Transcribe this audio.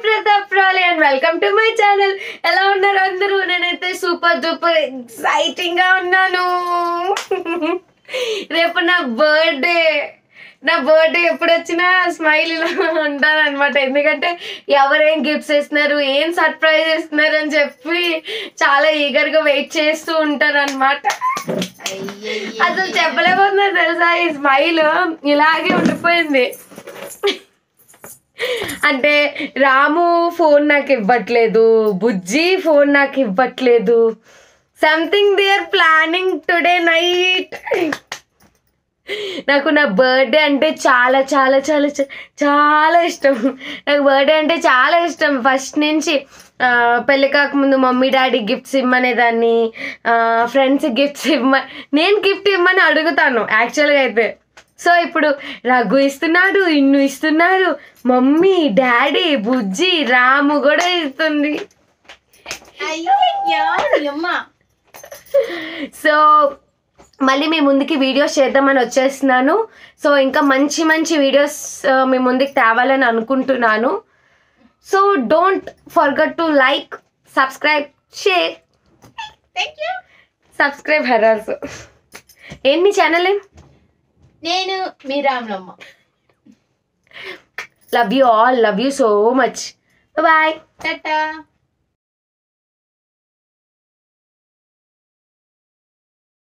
ప్రతాప్ రాలే and welcome to my channel ఎలా ఉన్నారు అందరూ నేనైతే సూపర్ డూపర్ ఎక్సైటింగ్ గా ఉన్నాను రేపు నా బర్త్డే నా బర్త్డే ఎప్పుడు వచ్చినా స్మైల్ ఇలా ఉంటాను అనమాట ఎందుకంటే ఎవరేం గిఫ్ట్స్ ఇస్తున్నారు ఏం సర్ప్రైజ్ ఇస్తున్నారు అని చెప్పి చాలా ఈగర్ గా వెయిట్ చేస్తూ ఉంటారు అనమాట అసలు చెప్పలేకపోతున్నా తెలుసా ఈ స్మైల్ ఇలాగే ఉండిపోయింది అంటే రాము ఫోన్ నాకు ఇవ్వట్లేదు బుజ్జి ఫోన్ నాకు ఇవ్వట్లేదు something they are planning today night నాకు నా బర్త్డే అంటే చాలా చాలా చాలా చా- చాలా ఇష్టం నాకు బర్త్డే అంటే చాలా ఇష్టం ఫస్ట్ నుంచి ఆ, పెళ్లి కాకముందు మమ్మీ డాడీ గిఫ్ట్స్ ఇమ్మనేదాన్ని ఫ్రెండ్స్ గిఫ్ట్స్ ఇవ్వ నేను గిఫ్ట్ ఇమ్మని అడుగుతాను యాక్చువల్గా అయితే సో ఇప్పుడు రఘు ఇస్తున్నాడు ఇన్ను ఇస్తున్నారు మమ్మీ డాడీ బుజ్జి రాము కూడా ఇస్తుంది సో మళ్ళీ మీ ముందుకి వీడియోస్ చేద్దామని వచ్చేస్తున్నాను సో ఇంకా మంచి మంచి వీడియోస్ మీ ముందుకు తేవాలని అనుకుంటున్నాను so don't forget to like subscribe share subscribe హెరాల్స్ ఎన్ని ఛానల్ ఏం నేను మీ Ramalamma love you all love you so much bye Tata